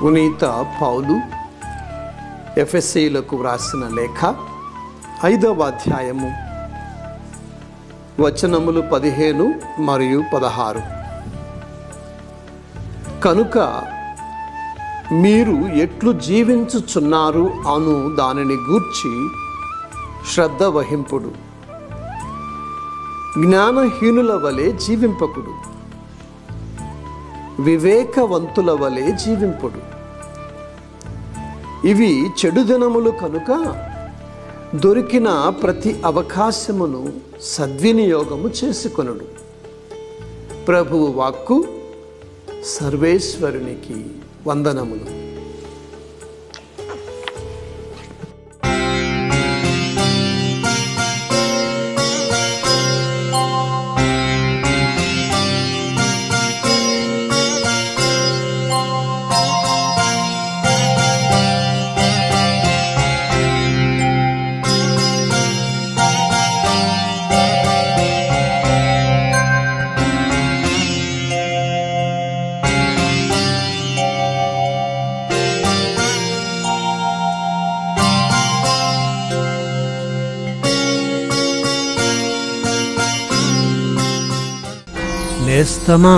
పునీత పౌలు ఎఫ్ఎస్సీలకు వ్రాసిన లేఖ ఐదవ అధ్యాయము వచనములు పదిహేను మరియు పదహారు కనుక మీరు ఎట్లు జీవించుచున్నారు అను దానిని గూర్చి శ్రద్ధ వహింపుడు జ్ఞానహీనుల వలె జీవింపకుడు వివేకవంతుల వలె జీవింపుడు ఇవి చెడు దినములు కనుక దొరికిన ప్రతి అవకాశమును సద్వినియోగము చేసుకొనుడు ప్రభువు వాక్కు సర్వేశ్వరునికి వందనములు నేస్తమా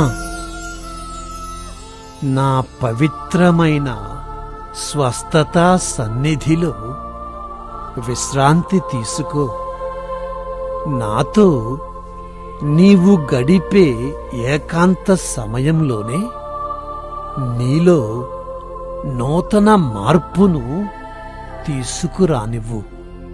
నా పవిత్రమైన స్వస్థత సన్నిధిలో విశ్రాంతి తీసుకో నాతో నీవు గడిపే ఏకాంత సమయంలోనే నీలో నూతన మార్పును తీసుకురానివ్వు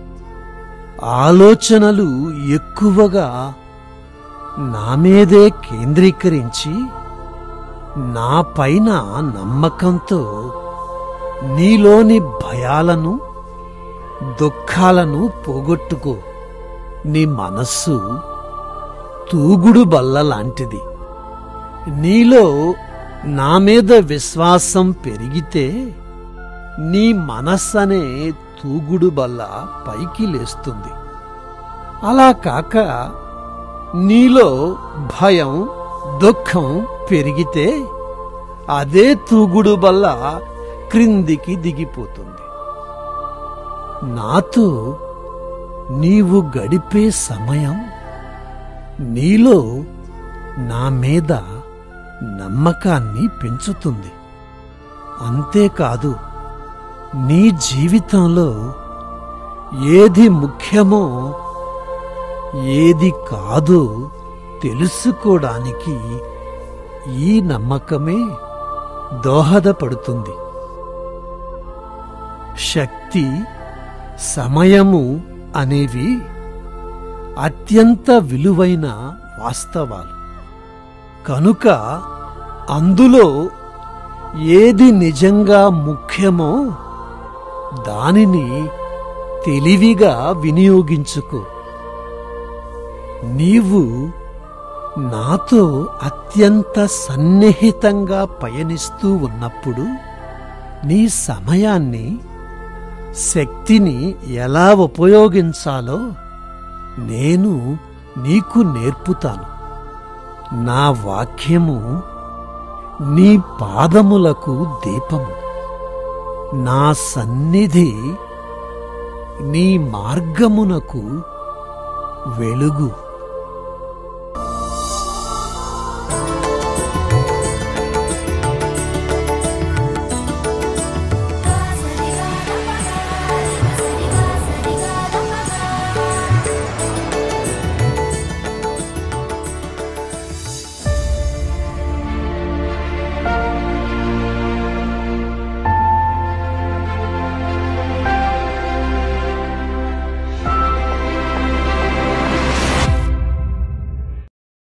ఆలోచనలు ఎక్కువగా నా మీదే కేంద్రీకరించి నా పైన నమ్మకంతో నీలోని భయాలను దుఃఖాలను పోగొట్టుకో నీ మనస్సు తూగుడు బల్ల లాంటిది నీలో నా మీద విశ్వాసం పెరిగితే నీ మనస్సనే తూగుడు బల్ల పైకి లేస్తుంది అలా కాక నీలో భయం దుఃఖం పెరిగితే అదే తూగుడు వల్ల క్రిందికి దిగిపోతుంది నాతో నీవు గడిపే సమయం నీలో నా మీద నమ్మకాన్ని పెంచుతుంది అంతేకాదు నీ జీవితంలో ఏది ముఖ్యమో ఏది కాదో తెలుసుకోవడానికి ఈ నమ్మకమే దోహదపడుతుంది శక్తి సమయము అనేవి అత్యంత విలువైన వాస్తవాలు కనుక అందులో ఏది నిజంగా ముఖ్యమో దానిని తెలివిగా వినియోగించుకో నీవు నాతో అత్యంత సన్నిహితంగా పయనిస్తూ ఉన్నప్పుడు నీ సమయాన్ని శక్తిని ఎలా ఉపయోగించాలో నేను నీకు నేర్పుతాను నా వాక్యము నీ పాదములకు దీపము నా సన్నిధి నీ మార్గమునకు వెలుగు